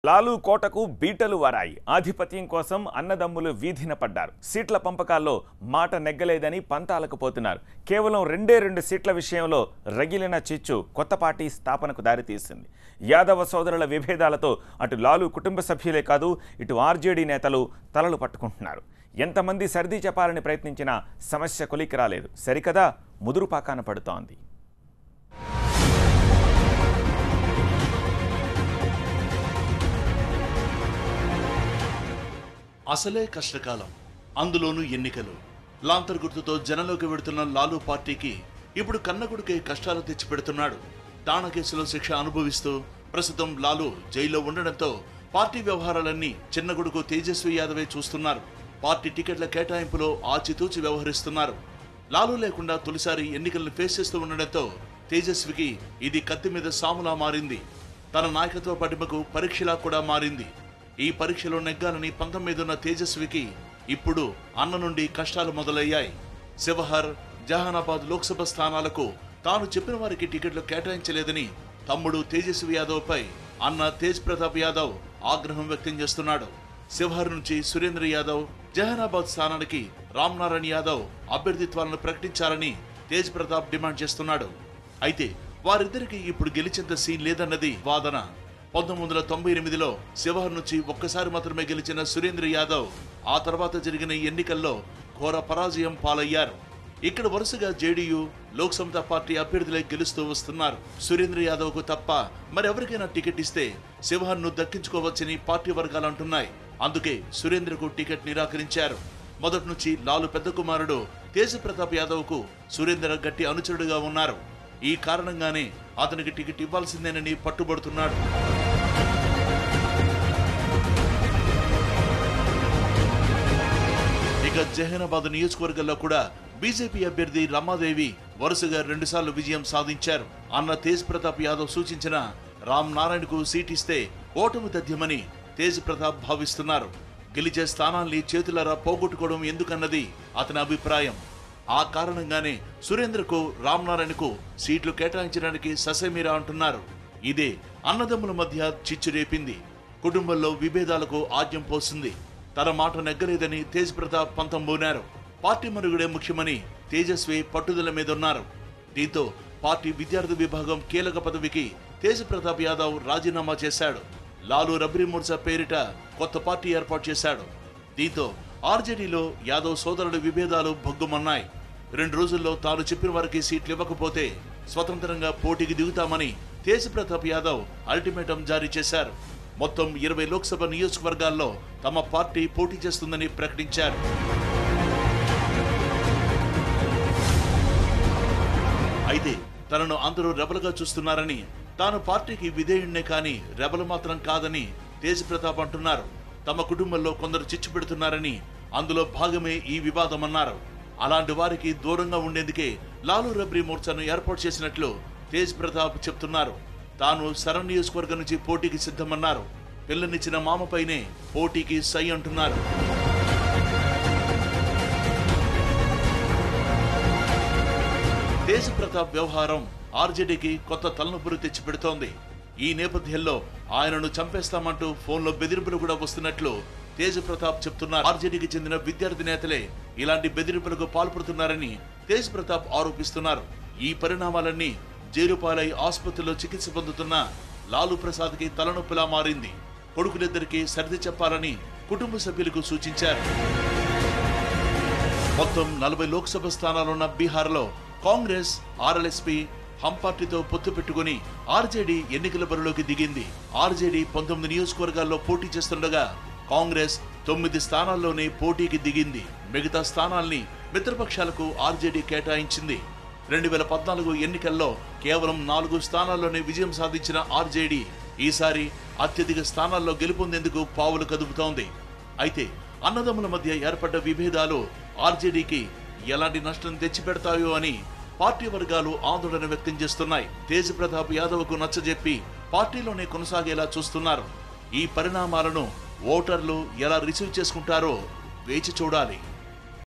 లాలు కోటకు బీటలు వారాయి ఆధిపత్యం కోసం అన్నదమ్ములు వీధిన పడ్డారు సీట్ల పంపకాల్లో మాట నెగ్గలేదని పంతాలకు పోతున్నారు కేవలం రెండే రెండు సీట్ల విషయంలో రగిలిన చిచ్చు కొత్త పార్టీ స్థాపనకు దారితీసింది యాదవ సోదరుల విభేదాలతో అటు లాలు కుటుంబ సభ్యులే కాదు ఇటు ఆర్జేడీ నేతలు తలలు పట్టుకుంటున్నారు ఎంతమంది సర్ది చెప్పాలని ప్రయత్నించినా సమస్య కొలికి రాలేదు సరికదా ముదురు పాకాన పడుతోంది అసలే కష్టకాలం అందులోనూ ఎన్నికలు లాంతర్ గుర్తుతో జనంలోకి వెడుతున్న లాలూ పార్టీకి ఇప్పుడు కన్నగుడికే కష్టాలు తెచ్చిపెడుతున్నాడు తాణ కేసులో శిక్ష అనుభవిస్తూ ప్రస్తుతం లాలూ జైల్లో ఉండడంతో పార్టీ వ్యవహారాలన్నీ చిన్నగుడుకు తేజస్వి యాదవే చూస్తున్నారు పార్టీ టికెట్ల కేటాయింపులో ఆచితూచి వ్యవహరిస్తున్నారు లాలూ లేకుండా తొలిసారి ఎన్నికలను ఫేస్ చేస్తూ ఉండడంతో తేజస్వికి ఇది కత్తి మీద సాములా మారింది తన నాయకత్వ పటిమకు పరీక్షలా కూడా మారింది ఈ పరీక్షలో నెగ్గాలని పంతం మీదున్న తేజస్వికి ఇప్పుడు అన్న నుండి కష్టాలు మొదలయ్యాయి శివహర్ జహానాబాద్ లోక్సభ స్థానాలకు తాను చెప్పిన వారికి టికెట్లు కేటాయించలేదని తమ్ముడు తేజస్వి యాదవ్ పై అన్న తేజ్ ప్రతాప్ యాదవ్ ఆగ్రహం వ్యక్తం చేస్తున్నాడు శివహర్ నుంచి సురేంద్ర యాదవ్ జహానాబాద్ స్థానానికి రామ్నారాయణ యాదవ్ అభ్యర్థిత్వాలను ప్రకటించాలని తేజ్ ప్రతాప్ డిమాండ్ చేస్తున్నాడు అయితే వారిద్దరికి ఇప్పుడు గెలిచేంత సీన్ లేదన్నది వాదన పంతొమ్మిది వందల తొంభై ఎనిమిదిలో శివహర్ నుంచి ఒక్కసారి మాత్రమే గెలిచిన సురేంద్ర యాదవ్ ఆ తర్వాత జరిగిన ఎన్నికల్లో ఘోర పరాజయం పాలయ్యారు ఇక్కడ వరుసగా జేడీయూ లోక్ సమతా పార్టీ అభ్యర్థులే గెలుస్తూ వస్తున్నారు సురేంద్ర యాదవ్ కు తప్ప మరెవరికైనా టికెట్ ఇస్తే శివహర్ ను దక్కించుకోవచ్చని పార్టీ వర్గాలు అంటున్నాయి అందుకే సురేంద్రకు టికెట్ నిరాకరించారు మొదటి నుంచి లాలు పెద్ద కుమారుడు తేజ ప్రతాప్ యాదవ్ కు సురేంద్ర గట్టి అనుచరుడుగా ఉన్నారు ఈ కారణంగానే అతనికి టికెట్ ఇవ్వాల్సిందేనని పట్టుబడుతున్నాడు ఇక జహనాబాద్ నియోజకవర్గంలో కూడా బీజేపీ అభ్యర్థి రమాదేవి వరుసగా రెండుసార్లు విజయం సాధించారు అన్న తేజ్ ప్రతాప్ యాదవ్ సూచించిన రామ్ నారాయణకు సీట్ ఇస్తే ఓటమి తథ్యమని తేజ్ ప్రతాప్ భావిస్తున్నారు గెలిచే స్థానాల్ని చేతులారా పోగొట్టుకోవడం ఎందుకన్నది అతని అభిప్రాయం ఆ కారణంగానే సురేంద్రకు రామ్నారాయణకు సీట్లు కేటాయించడానికి ససేమిరా అంటున్నారు ఇదే అన్నదమ్ముల మధ్య చిచ్చు రేపింది కుటుంబంలో విభేదాలకు ఆద్యం పోసింది తన మాట నెగ్గలేదని తేజ్ ప్రతాప్ పంతం బోనారు పార్టీ మనుగుడే ముఖ్యమని తేజస్వి పట్టుదల మీద ఉన్నారు దీంతో పార్టీ విద్యార్థి విభాగం కీలక పదవికి తేజ్ ప్రతాప్ యాదవ్ రాజీనామా చేశాడు లాలు రబ్రీ మోర్చా పేరిట కొత్త పార్టీ ఏర్పాటు చేశాడు దీంతో ఆర్జేడీలో యాదవ్ సోదరుల విభేదాలు భగ్గుమన్నాయి రెండు రోజుల్లో తాను చెప్పిన వారికి సీట్లు ఇవ్వకపోతే స్వతంత్రంగా పోటీకి దిగుతామని తేజ్ ప్రతాప్ యాదవ్ అల్టిమేటం జారీ చేశారు మొత్తం ఇరవై లోక్సభ నియోజకవర్గాల్లో తమ పార్టీ పోటీ చేస్తుందని ప్రకటించారు అయితే తనను అందరూ రెబలుగా చూస్తున్నారని తాను పార్టీకి విధేయుణ్ణే కాని రెబలు మాత్రం కాదని తేజ్ ప్రతాప్ అంటున్నారు తమ కుటుంబంలో కొందరు చిచ్చు పెడుతున్నారని అందులో భాగమే ఈ వివాదం అన్నారు అలాంటి వారికి దూరంగా ఉండేందుకే లాలూ రబ్రీ మోర్చాను ఏర్పాటు చేసినట్లు తేజ్ ప్రతాప్ చెప్తున్నారు తాను సరన్ నియోజకవర్గం నుంచి పోటీకి సిద్ధమన్నారు పిల్లనిచ్చిన మామపైనే పోటీకి సై అంటున్నారు తేజ్ ప్రతాప్ వ్యవహారం ఆర్జేడీకి కొత్త తలనొప్పులు తెచ్చిపెడుతోంది ఈ నేపథ్యంలో ఆయనను చంపేస్తామంటూ ఫోన్లో బెదిరింపులు కూడా వస్తున్నట్లు తేజ్ ప్రతాప్ చెప్తున్నారు ఆర్జేడీకి చెందిన విద్యార్థి నేతలే ఇలాంటి బెదిరింపులకు పాల్పడుతున్నారని తేజ్ ప్రతాప్ ఆరోపిస్తున్నారు ఈ పరిణామాలన్నీ జైలు పాలై ఆసుపత్రిలో చికిత్స పొందుతున్న లాలూ ప్రసాద్ కి తలనొప్పిలా మారింది కొడుకులిద్దరికి సర్ది చెప్పాలని కుటుంబ సభ్యులకు సూచించారు మొత్తం నలభై లోక్సభ స్థానాలున్న బీహార్లో కాంగ్రెస్ ఆర్ఎల్ఎస్పీ హమ్ పార్టీతో పొత్తు పెట్టుకుని ఆర్జేడీ ఎన్నికల బరిలోకి దిగింది ఆర్జేడీ పంతొమ్మిది నియోజకవర్గాల్లో పోటీ చేస్తుండగా కాంగ్రెస్ తొమ్మిది స్థానాల్లోనే పోటీకి దిగింది మిగతా స్థానాల్ని మిత్రపక్షాలకు ఆర్జేడీ కేటాయించింది రెండు వేల పద్నాలుగు ఎన్నికల్లో కేవలం నాలుగు స్థానాల్లోనే విజయం సాధించిన ఆర్జేడీ ఈసారి అత్యధిక స్థానాల్లో గెలుపొందేందుకు పావులు కదుపుతోంది అయితే అన్నదమ్ముల మధ్య ఏర్పడ్డ విభేదాలు ఆర్జేడీకి ఎలాంటి నష్టం తెచ్చిపెడతాయో అని పార్టీ వర్గాలు ఆందోళన వ్యక్తం చేస్తున్నాయి తేజ్ ప్రతాప్ యాదవ్కు నచ్చజెప్పి పార్టీలోనే కొనసాగేలా చూస్తున్నారు ఈ పరిణామాలను ఓటర్లు ఎలా రిసీవ్ చేసుకుంటారో వేచి చూడాలి